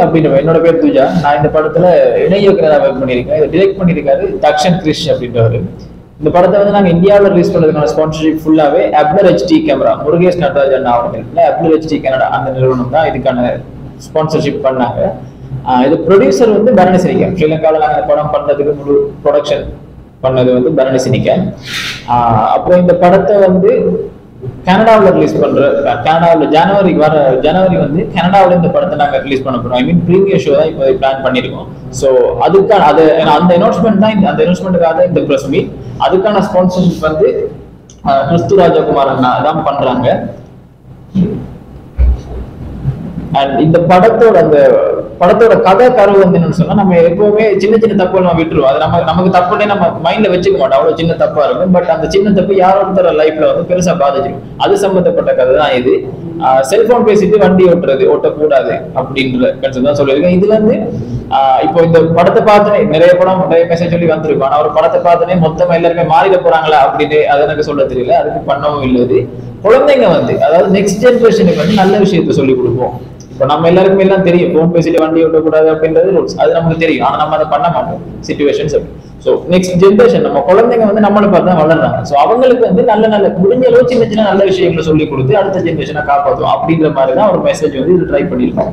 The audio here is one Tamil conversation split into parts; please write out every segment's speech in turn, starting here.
அப்படின்ற என்னோட பேர் துஜா நான் இந்த படத்துல இணை இயக்குனரா ஒர்க் பண்ணியிருக்கேன் இதை டிரெக்ட் பண்ணியிருக்காரு தக்ஷன் கிரிஷ் அப்படின்றவர் இந்த படத்தை வந்து நாங்க இந்தியாவில் ரிலீஸ் பண்றதுக்கான ஸ்பான்சர்ஷிப் ஃபுல்லாவே அப்ளர் ஹெச்டி கேமரா முருகேஷ் நடராஜன் அவர்கள் இருக்குல்ல அப்ளர் ஹெச்டி கனடா அந்த நிறுவனம் தான் இதுக்கான ஸ்பான்சர்ஷிப் பண்ணாங்க ஆஹ் இது ப்ரொடியூசர் வந்து பரணி சினிக்கம் ஸ்ரீலங்காவில் நாங்கள் இந்த படம் பண்ணதுக்கு முழு ப்ரொடக்ஷன் பண்ணது வந்து பரணி சினிக்கம் ஆஹ் அப்புறம் இந்த படத்தை வந்து கனடாவில் ரிலீஸ் பண்ற கனடாவில் ஜனவரி வர ஜனவரி வந்து கனடாவில் இந்த படத்தை நாங்கள் ரிலீஸ் பண்ண போறோம் ஐ மீன் ப்ரீமியர் ஷோ தான் இப்போ பிளான் பண்ணியிருக்கோம் ஸோ அதுக்கான அது ஏன்னா அந்த அனௌன்ஸ்மெண்ட் தான் இந்த- அந்த அனௌன்ஸ்மெண்ட்டுக்காக இந்த ப்ரெஸ் மீட் அதுக்கான ஸ்பான்சர்ஷிப் வந்து ஆஹ், கிறிஸ்து ராஜகுமார் அண்ணா தான் பண்றாங்க அண்ட் இந்த படத்தோட அந்த படத்தோட கதை கரு வந்து என்னன்னு சொன்னா நம்ம எப்பவுமே சின்ன சின்ன தப்புகள் நம்ம விட்டுருவோம் அது நம்ம நமக்கு தப்புனே நம்ம மைண்ட்ல வச்சுக்க மாட்டோம் அவ்வளவு சின்ன தப்பா இருக்கும் பட் அந்த சின்ன தப்பு யாரோ ஒருத்தர லைஃப்ல வந்து பெருசா பாதிச்சிடும் அது சம்பந்தப்பட்ட கதை தான் இது செல்போன் பேசிட்டு வண்டி ஓட்டுறது ஓட்டக்கூடாது அப்படின்ற கருத்து தான் சொல்லியிருக்கேன் இதுல இருந்து ஆஹ் இப்போ இந்த படத்தை பார்த்தனே நிறைய படம் நிறைய மெசேஜ் சொல்லி வந்திருக்கும் ஆனா ஒரு படத்தை பார்த்தனே மொத்தமா எல்லாருமே மாறிட போறாங்களா அப்படின்னு அது எனக்கு சொல்ல தெரியல அதுக்கு பண்ணவும் இல்லை இது குழந்தைங்க வந்து அதாவது நெக்ஸ்ட் ஜென்ரேஷனுக்கு வந்து நல்ல விஷயத்த சொல்லி கொடுப்போம் இப்போ நம்ம எல்லாருக்குமே எல்லாம் தெரியும் ஃபோன் பேசிட்டு வண்டி ஓட்டக்கூடாது அப்படின்றது ரூல்ஸ் அது நமக்கு தெரியும் ஆனா நம்ம அதை பண்ண மாட்டோம் சுச்சுவேஷன்ஸ் அப்படி ஸோ நெக்ஸ்ட் ஜென்ரேஷன் நம்ம குழந்தைங்க வந்து நம்மளை பார்த்து தான் வளர்றாங்க ஸோ அவங்களுக்கு வந்து நல்ல நல்ல முடிஞ்ச அளவு சின்ன சின்ன நல்ல விஷயங்களை சொல்லி கொடுத்து அடுத்த ஜென்ரேஷனை காப்பாற்றும் அப்படின்ற மாதிரி தான் ஒரு மெசேஜ் வந்து இது ட்ரை பண்ணியிருக்கோம்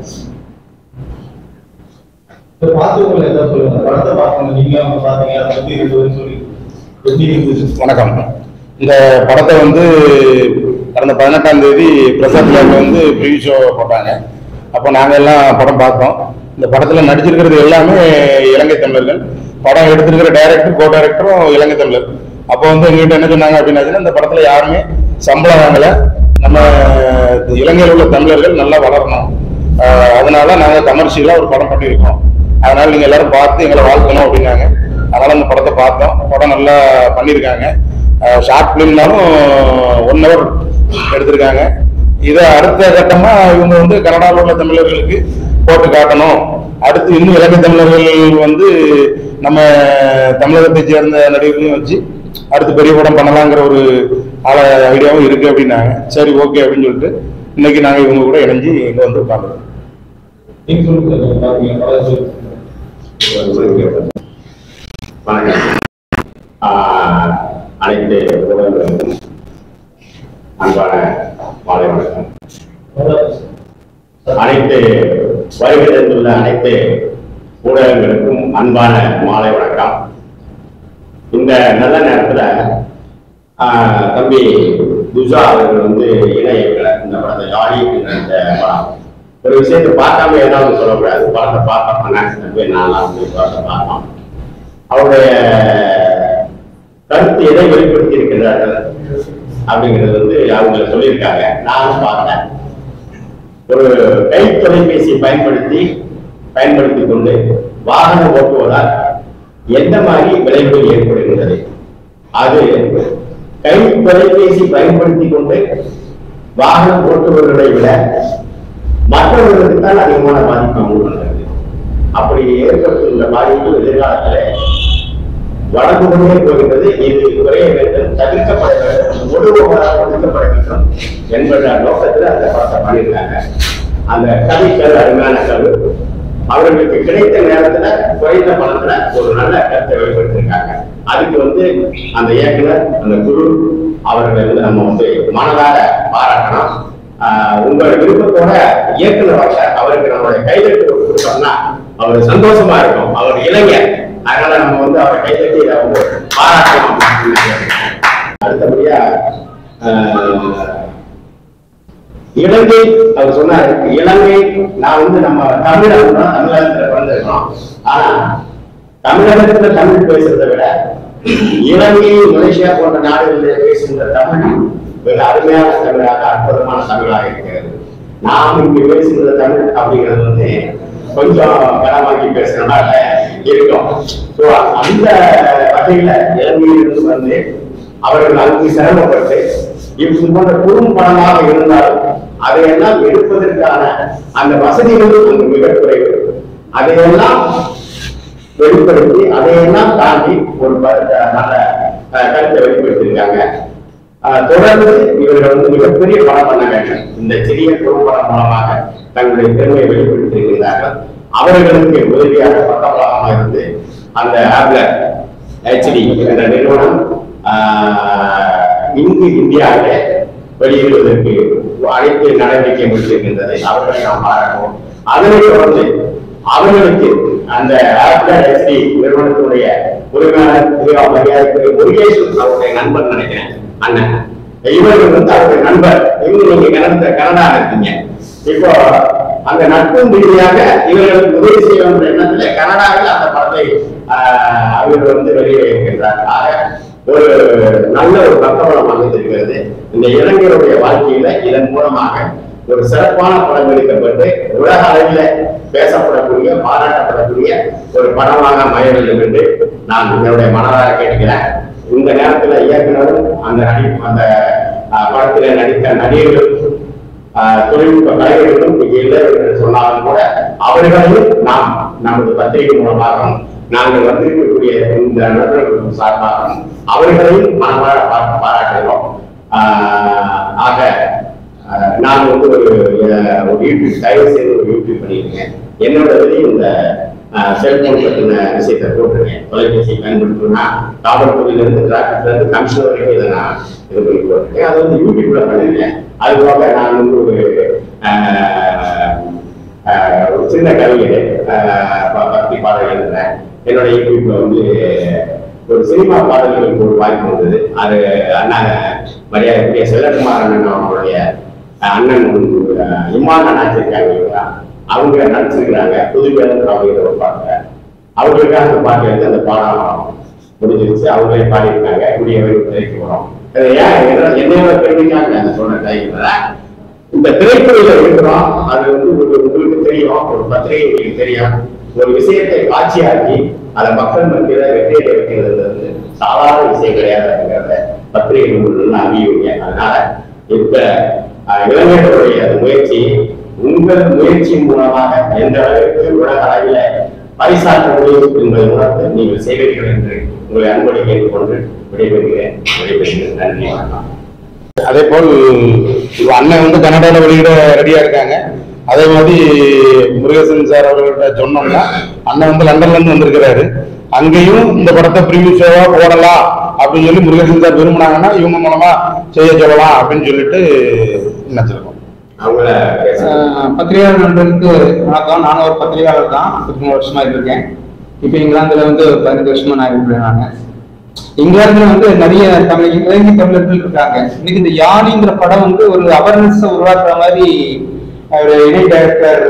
இப்ப பார்த்தவங்களை ஏதாவது சொல்லுங்க படத்தை பார்த்தவங்க நீங்க அவங்க பாத்தீங்க அதை பத்தி ரெண்டு பேரும் சொல்லி எப்படி இருந்துச்சு வணக்கம் இந்த படத்தை வந்து கடந்த பதினெட்டாம் தேதி பிரசாத் லேப்ல வந்து ப்ரீ ஷோ போட்டாங்க அப்போ நாங்கள் எல்லாம் படம் பார்த்தோம் இந்த படத்தில் நடிச்சிருக்கிறது எல்லாமே இலங்கை தமிழர்கள் படம் எடுத்திருக்கிற டைரக்டர் கோ டைரக்டரும் இலங்கை தமிழர் அப்போ வந்து எங்ககிட்ட என்ன சொன்னாங்க அப்படின்னாச்சுன்னா இந்த படத்தில் யாருமே சம்பளம் வாங்கலை நம்ம இலங்கையில் உள்ள தமிழர்கள் நல்லா வளரணும் ஆஹ் அதனால நாங்கள் கமர்ஷியலாக ஒரு படம் பண்ணியிருக்கோம் அதனால நீங்கள் எல்லாரும் பார்த்து எங்களை வாழ்த்தணும் அப்படின்னாங்க அதனால அந்த படத்தை பார்த்தோம் படம் நல்லா பண்ணியிருக்காங்க ஷார்ட் ஃபிலிம்னாலும் ஒன் ஹவர் எடுத்திருக்காங்க இதை அடுத்த கட்டமா இவங்க வந்து கனடாவில் உள்ள தமிழர்களுக்கு போட்டு காட்டணும் அடுத்து இன்னும் இலங்கை தமிழர்கள் வந்து நம்ம தமிழகத்தை சேர்ந்த நடிகர்களையும் வச்சு அடுத்து பெரிய படம் பண்ணலாங்கிற ஒரு ஆள ஐடியாவும் இருக்கு அப்படின்னாங்க சரி ஓகே அப்படின்னு சொல்லிட்டு இன்னைக்கு நாங்க இவங்க கூட இணைஞ்சு இங்க வந்து உட்காந்துருக்கோம் நீங்க சொல்லுங்க சார், நீங்க பாத்தீங்க படத்தை சொல்லுங்க வணக்கம் ஆஹ் அனைத்து உறவுகளுக்கும் அன்பான மாலை வணக்கம் அனைத்து வருகை தந்துள்ள அனைத்து ஊடகங்களுக்கும் அன்பான மாலை வணக்கம் இந்த நல்ல நேரத்துல ஆஹ் தம்பி துஷா அவர்கள் வந்து இணை இயக்குனர் இந்த படத்தை ஜாலி என்ற இந்த படம் ஒரு விஷயத்தை பார்க்காம ஏதாவது சொல்லக்கூடாது படத்தை பார்த்தோம்னா போய் நான் வந்து படத்தை பார்த்தோம் அவருடைய கருத்து எதை வெளிப்படுத்தி இருக்கின்றார்கள் அப்படிங்கிறது வந்து அவங்க சொல்லியிருக்காங்க நானும் பார்த்தேன் ஒரு கை தொலைபேசி பயன்படுத்தி பயன்படுத்திக் கொண்டு வாகனம் ஓட்டுவதால் எந்த மாதிரி விளைவுகள் ஏற்படுகின்றது அது கை தொலைபேசி பயன்படுத்திக் கொண்டு வாகனம் ஓட்டுபவர்களை விட மற்றவர்களுக்கு தான் அதிகமான பாதிப்பு உருவாகிறது அப்படி ஏற்பட்டுள்ள பாதிப்பு எதிர்காலத்தில் வளர்ந்து கொண்டே போகின்றது இது குறைய வேண்டும் தவிர்க்கப்பட வேண்டும் முழுவதாக ஒடுக்கப்பட வேண்டும் என்பத நோக்கத்தில் அந்த படத்தை பண்ணியிருக்காங்க அந்த கதைக்கள் அருமையான கரு அவர்களுக்கு கிடைத்த நேரத்துல குறைந்த பணத்துல ஒரு நல்ல கருத்தை வெளிப்படுத்திருக்காங்க அதுக்கு வந்து அந்த இயக்குனர் அந்த குரு அவர்களை வந்து நம்ம வந்து மனதார பாராட்டணும் ஆஹ் உங்களோட விருப்பத்தோட இயக்குனர் வர அவருக்கு நம்மளுடைய கைதட்டு கொடுத்தோம்னா அவர் சந்தோஷமா இருக்கும் அவர் இளைஞர் அதனால நம்ம வந்து அவரை கைதட்டி இதை வந்து பாராட்டணும் அப்படின்னு நினைக்கிறேன். அடுத்தபடியா ஆஹ், இலங்கை அவர் சொன்னார் இலங்கை நான் வந்து நம்ம தமிழகம் தான் தமிழகத்துல பிறந்திருக்கோம் ஆனா தமிழகத்துல தமிழ் பேசுறதை விட இலங்கை மலேசியா போன்ற நாடுகளில் பேசுகின்ற தமிழ் மிக அருமையான தமிழாக அற்புதமான தமிழாக இருக்கிறது நாம் இங்கு பேசுகிற தமிழ் அப்படிங்கிறது வந்து கொஞ்சம் கனமாக்கி பேசுறதுனால இருக்கும் ஸோ அந்த வகையில இலங்கையிலிருந்து வந்து அவர்கள் அதுக்கு சிரமப்பட்டு இது போன்ற குறும்படமாக இருந்தாலும் அதையெல்லாம் எடுப்பதற்கான அந்த வசதிகள் அங்கு மிக குறைவு அதையெல்லாம் வெளிப்படுத்தி அதையெல்லாம் தாண்டி ஒரு ப- நல்ல அஹ், கருத்தை வெளிப்படுத்தியிருக்காங்க அஹ், தொடர்ந்து இவர்கள் வந்து மிகப்பெரிய படம் பண்ண வேண்டும் இந்த சிறிய குறும்படம் மூலமாக தங்களுடைய திறமையை வெளிப்படுத்தியிருக்கிறார்கள் அவர்களுக்கு உதவியாக பக்கபலமாக இருந்து அந்த ஆப்லர் ஹெச்டி என்ற நிறுவனம் ஆஹ், இங்கு இந்தியாவிலே வெளியிடுவதற்கு அனைத்து நடவடிக்கை முடித்திருக்கின்றது அவர்களை நாம் பாராட்டுவோம் அதனைத் தொடர்ந்து அவர்களுக்கு அந்த ஆப்லர் ஹெச்டி நிறுவனத்தினுடைய உரிமையாளர் திரு மரியாதைக்குரிய முருகேசன் அவருடைய நண்பர் நினைக்கிறேன் அண்ணன் இவர்கள் வந்து அவருடைய நண்பர் இவங்க நீங்க கனடா கனடா இருக்கீங்க இப்போ அந்த நட்பும் ரீதியாக இவர்களுக்கு உதவி செய்ய என்ற எண்ணத்துல கனடாவில் அந்த படத்தை ஆஹ், அவர் வந்து வெளியே இருக்கின்றார் ஆக ஒரு நல்ல ஒரு பக்கபலம் அமைந்திருக்கிறது இந்த இளைஞருடைய வாழ்க்கையில இதன் மூலமாக ஒரு சிறப்பான படம் எடுக்கப்பட்டு உலக அளவில் பேசப்படக்கூடிய பாராட்டப்படக்கூடிய ஒரு படமாக அமைய வேண்டும் என்று நான் என்னுடைய மனதார கேட்கிறேன் இந்த நேரத்துல இயக்குனரும் அந்த நடி அந்த ஆஹ், படத்திலே நடித்த நடிகர்களும் ஆஹ், தொழில்நுட்ப கலைஞர்களும் இங்கே இல்லை என்று சொன்னாலும் கூட அவர்களையும் நாம் நமது பத்திரிகை மூலமாகவும் நாங்கள் வந்திருக்கக்கூடிய இந்த நண்பர்களுக்கும் சார்பாகவும் அவர்களையும் மனமாற பா- பாராட்டுகிறோம் ஆஹ், ஆக ஆஹ், நான் வந்து ஒரு அஹ், ஒரு யூடியூப் தயவு செய்து ஒரு யூடியூப் பண்ணியிருக்கேன் என்னோட இதுலயும் இந்த செல்போன் பற்றின விஷயத்தை போட்டிருக்கேன் தொலைபேசி பயன்படுத்தணும்னா காவல்துறையில இருந்து டிராபிக்ல இருந்து கமிஷனர் வரைக்கும் இதை நான் இது பண்ணி போட்டிருக்கேன் அது வந்து யூடியூப்ல பண்ணிருக்கேன் அது போக நான் வந்து ஒரு ஆஹ், ஆஹ், ஒரு சின்ன கவிஞர் ஆஹ், ப- பக்தி பாடல் எழுதுறேன் என்னோட யூடியூப்ல வந்து ஒரு சினிமா பாடல்களுக்கு ஒரு வாய்ப்பு வந்தது அது அண்ணா மரியாதைக்குரிய செல்லகுமார் அண்ணன் அவங்களுடைய அஹ், அண்ணன் அஹ், இம்மான் அண்ணாச்சி இருக்காங்க இல்லையா? அவங்க நடிச்சிருக்கிறாங்க புதுப்பேருந்து அப்படிங்கிற ஒரு பாட்டு அவங்களுக்காக அந்த பாட்டு எடுத்து அந்த பாடம் முடிஞ்சிருச்சு அவங்களே பாடியிருக்காங்க குடியவை திரைக்கு போறோம் அது ஏன் என்ன- என்னையோட பெருமைக்காக நான் சொன்ன டைம்ல இந்த திரைத்துறையில இருக்கிறோம் அது வந்து ஒரு உங்களுக்கு தெரியும் ஒரு பத்திரிகை உங்களுக்கு தெரியும் ஒரு விஷயத்தை காட்சியாக்கி அதை மக்கள் மத்தியில வெற்றியை வைக்கிறது வந்து சாதாரண விஷயம் கிடையாது அப்படிங்கிறத பத்திரிகை நிபுணர்கள் அறிவிங்க அதனால இப்ப அஹ், இளைஞர்களுடைய அந்த முயற்சி உங்கள் முயற்சியின் மூலமாக எந்த அளவிற்கு உலக அளவில பரிசாற்ற முடியும் என்பதை உணர்ந்து நீங்கள் செய்வீர்கள் என்று உங்களை அன்போடு கேட்டுக்கொண்டு விடைபெறுகிறேன் விடைபெறுகிறேன் நன்றி வணக்கம் அதே போல் இப்ப அண்ணன் வந்து கனடால வெளியிட ரெடியா இருக்காங்க அதே மாதிரி முருகேசன் சார் அவர்கள்ட்ட சொன்னோம்னா அண்ணன் வந்து லண்டன்ல இருந்து வந்திருக்கிறாரு அங்கேயும் இந்த படத்தை ப்ரீவியூ ஷோவா போடலாம் அப்படின்னு சொல்லி முருகேசன் சார் விரும்பினாங்கன்னா இவங்க மூலமா செய்ய சொல்லலாம் அப்படின்னு சொல்லிட்டு நினைச்சிருக்கோம் அவங்கள பேச ஆஹ் பத்திரிகையாளர் நண்பருக்கு வணக்கம் நானும் ஒரு பத்திரிகையாளர் தான் முப்பத்தி மூணு வருஷமா இருந்திருக்கேன் இப்போ இங்கிலாந்துல வந்து ஒரு பதினஞ்சு வருஷமா நான் இருக்கிறேன் நான் இங்கிலாந்துல வந்து நிறைய தமிழ் இலங்கை தமிழர்கள் இருக்காங்க இன்னைக்கு இந்த யானிங்கிற படம் வந்து ஒரு அவேர்னஸ் உருவாக்குற மாதிரி ஒரு இணை டைரக்டர்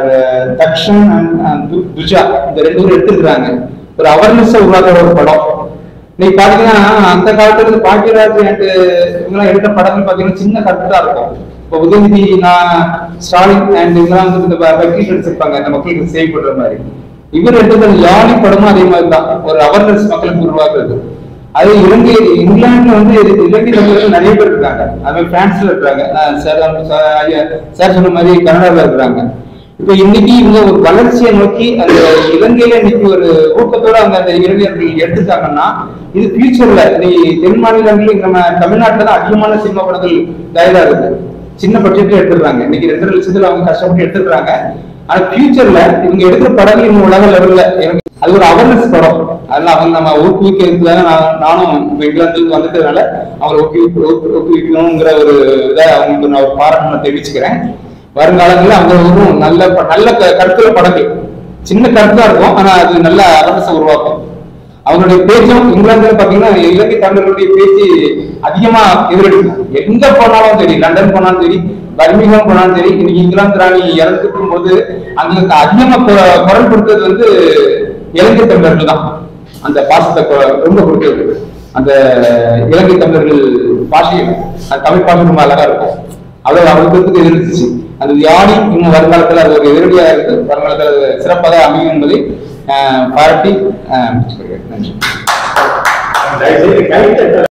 தக்ஷன் and து- துஜா இந்த ரெண்டு பேரும் எடுத்திருக்கிறாங்க ஒரு அவேர்னஸ் உருவாக்குற ஒரு படம் இன்னைக்கு பாத்தீங்கன்னா அந்த காலத்துல இருந்து பாக்கியராஜ் அண்ட் இவங்கெல்லாம் எடுத்த படங்கள் பாத்தீங்கன்னா சின்ன கருத்து தான் இருக்கும் இப்போ உதயநிதி நான் ஸ்டாலின் அண்ட் இவங்கெல்லாம் வந்து இந்த வக்கீல் எடுத்திருப்பாங்க இந்த மக்களுக்கு சேவ் பண்ற மாதிரி இவர் எடுத்தது அந்த யானி படமும் அதே மாதிரி தான் ஒரு அவேர்னஸ் மக்களுக்கு உருவாக்குறது அது இலங்கை இங்கிலாந்துல வந்து இது- இலங்கை தமிழர்கள் நிறைய பேர் இருக்காங்க அது பிரான்ஸ்ல இருக்காங்க சார் சார் சொன்ன மாதிரி கனடால இருக்கிறாங்க இப்ப இன்னைக்கு இவங்க ஒரு வளர்ச்சியை நோக்கி அந்த இலங்கையில இன்னைக்கு ஒரு ஊக்கத்தோட அவங்க அந்த இளைஞர்கள் எடுத்துட்டாங்கன்னா இது ஃபியூச்சர்ல நீ தென் மாநிலங்களில் நம்ம தமிழ்நாட்டுல தான் அதிகமான சினிமா படங்கள் தயாராகுது சின்ன பட்ஜெட்ல எடுத்துடுறாங்க இன்னைக்கு ரெண்டரை லட்சத்துல அவங்க கஷ்டப்பட்டு எடுத்துடுறாங்க ஆனா ஃபியூச்சர்ல இவங்க எடுக்கிற படங்கள் இன்னும் உலக லெவல்ல இறங்கி- அது ஒரு அவேர்னஸ் படம் அதனால அவங்க நம்ம ஊக்குவிக்கிறதுக்காக நான் நானும் இப்ப இங்கிலாந்துக்கு வந்துட்டதுனால அவங்களை ஊக்குவிக்க ஊக்கு- ஊக்குவிக்கணுங்கிற ஒரு இதை அவங்களுக்கு நான் ஒரு பாராட்டு நான் தெரிவிச்சுக்கிறேன் வருங்காலங்களில் அவங்க ஒரு நல்ல ப- நல்ல க- கருத்துள்ள படங்கள் சின்ன கருத்தா இருக்கும் ஆனா அது நல்ல அவேர்னஸ் உருவாக்கும் அவங்களுடைய பேச்சும் இங்கிலாந்துல பாத்தீங்கன்னா இலங்கை தமிழர்களுடைய பேச்சு அதிகமா எதிரெடுக்கும் எங்க போனாலும் சரி லண்டன் போனாலும் சரி பர்மிங்ஹாம் போனாலும் சரி இன்னைக்கு இங்கிலாந்து ராணி இறந்துக்கும் போது அங்க அதிகமா குர- குரல் கொடுத்தது வந்து இலங்கை தமிழர்கள் தான் அந்த பாசத்தை கொ- ரொம்ப கொடுத்தது அந்த இலங்கை தமிழர்கள் பாஷையும் அந்த தமிழ் பாஷை ரொம்ப அழகா இருக்கும் அது அவர்களுக்கு எதிர்த்துச்சு அந்த யானி இன்னும் வருங்காலத்துல அது ஒரு எதிரடியா இருக்கு வருங்காலத்துல அது சிறப்பாக அமையும் என்பதை ஆஹ், பாராட்டி ஆஹ், முடிச்சுக்கிறேன். நன்றி தயவுசெய்து கைத்தட்ட